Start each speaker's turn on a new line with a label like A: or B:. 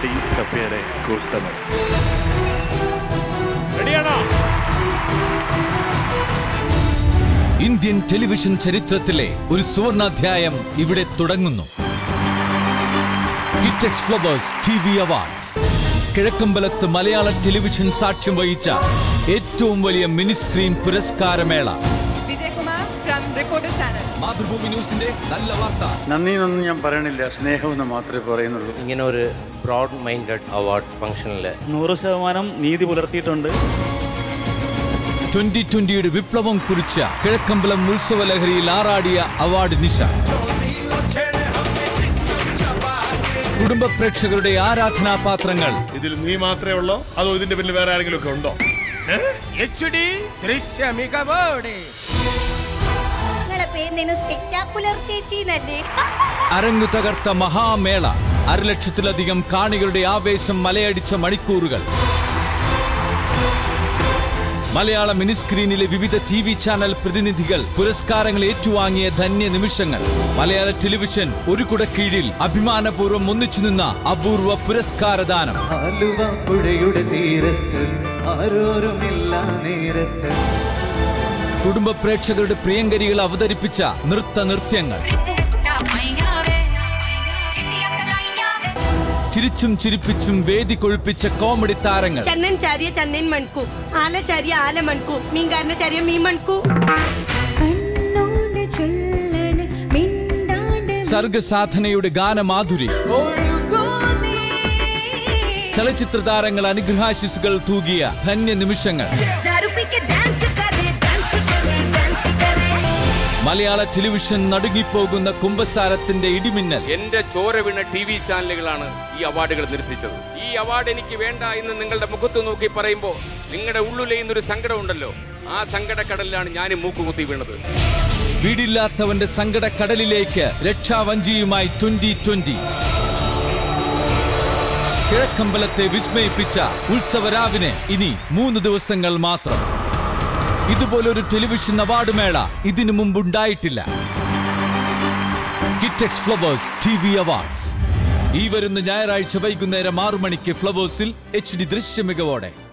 A: തട്ടി കപ്പേരെ കൂട്ടണം
B: റെഡിയാണോ
C: ഇന്ത്യൻ ടെലിവിഷൻ ചരിത്രത്തിലെ ഒരു സുവർണാധ്യായം ഇവിടെ തുടങ്ങുന്നു Kitex flowers T V awards കിഴക്കമ്പലത്ത് മലയാള ടെലിവിഷൻ സാക്ഷ്യം വഹിച്ച ഏറ്റവും വലിയ മിനി സ്ക്രീൻ പുരസ്കാരമേള
D: Vijay Kumar from Reporter Channel.
C: Mathrubhumi ന്യൂസിന്റെ നല്ല വാർത്ത
E: നന്ദി എന്നൊന്നും ഞാൻ പറയണില്ല സ്നേഹമെന്ന് മാത്രമേ പറയുന്നുള്ളൂ
F: ഇങ്ങനെ ഒരു ബ്രോഡ് മൈൻഡഡ് അവാർഡ് ഫംഗ്ഷനിൽ
B: നൂറ് ശതമാനം നീതി പുലർത്തിയിട്ടുണ്ട്
C: ട്വന്റി ട്വന്റിയുടെ വിപ്ലവം കുറിച്ച കിഴക്കമ്പലം ഉത്സവ ലഹരിയിൽ ആറാടിയ അവാർഡ് നിശ കുടുംബ പ്രേക്ഷകരുടെ ആരാധനാപാത്രങ്ങൾ
G: ഇതിൽ നീ മാത്രമേ ഉള്ളോ അതോ ഇതിന്റെ പിന്നിൽ വേറെ ആരെങ്കിലും ഒക്കെ ഉണ്ടോ
H: നിങ്ങളെ പേര് സ്പെക്ടാക്കുലർ ചേച്ചി എന്നല്ലേ
C: അരങ്ങു തകർത്ത മഹാമേള അരലക്ഷത്തിലധികം കാണികളുടെ ആവേശം മലയടിച്ച മണിക്കൂറുകൾ മലയാള മിനിസ്ക്രീനിലെ വിവിധ ടി വി ചാനൽ പ്രതിനിധികൾ പുരസ്കാരങ്ങൾ ഏറ്റുവാങ്ങിയ ധന്യ നിമിഷങ്ങൾ മലയാള ടെലിവിഷൻ ഒരു കുട കീഴിൽ അഭിമാനപൂർവ്വം ഒന്നിച്ചു നിന്ന അപൂർവ പുരസ്കാരദാനം
I: ആലുവ പുഴയുടെ തീരത്ത് ആരോരുമില്ല നേരത്ത്
C: കുടുംബ പ്രേക്ഷകരുടെ പ്രിയങ്കരികൾ അവതരിപ്പിച്ച നൃത്ത നൃത്യങ്ങൾ ചിരിച്ചും ചിരിപ്പിച്ചും വേദി കൊഴുപ്പിച്ച കോമഡി താരങ്ങൾ
H: ചന്ദൻ ചാരിയ ചന്ദൻ മൺകു ആല ചാരിയ ആല മൺകു മീൻകാരനെ ചാരിയ മീൻ മൺകു
C: സർഗസാധനയുടെ ഗാനമാധുരി ചലച്ചിത്ര താരങ്ങൾ അനുഗ്രഹാശിസുകൾ തൂകിയ ധന്യ നിമിഷങ്ങൾ മലയാള ടെലിവിഷൻ നടുങ്ങിപ്പോകുന്ന കുംഭസാരത്തിന്റെ ഇടിമിന്നൽ
F: എന്റെ ചോര വീണ ടി വി ചാനലുകളാണ് ഈ അവാർഡുകൾ നിരസിച്ചത് ഈ അവാർഡ് എനിക്ക് വേണ്ട എന്ന് നിങ്ങളുടെ മുഖത്ത് നോക്കി പറയുമ്പോൾ നിങ്ങളുടെ ഉള്ളിലെയുന്നൊരു സങ്കടം ഉണ്ടല്ലോ ആ സങ്കടക്കടലിലാണ് ഞാൻ മൂക്കുകുത്തി വീണത്
C: വീടില്ലാത്തവന്റെ സങ്കടക്കടലിലേക്ക് രക്ഷാവഞ്ചിയുമായി ട്വന്റി ട്വന്റി കിഴക്കമ്പലത്തെ വിസ്മയിപ്പിച്ച ഉത്സവരാവിന് ഇനി മൂന്ന് ദിവസങ്ങൾ മാത്രം ഇതുപോലൊരു ടെലിവിഷൻ അവാർഡ് മേള ഇതിനു മുമ്പുണ്ടായിട്ടില്ല Kitex flowers T V awards ഈ വരുന്ന ഞായറാഴ്ച വൈകുന്നേരം ആറു മണിക്ക് ഫ്ലവേഴ്സിൽ എച്ച് ഡി ദൃശ്യമികവോടെ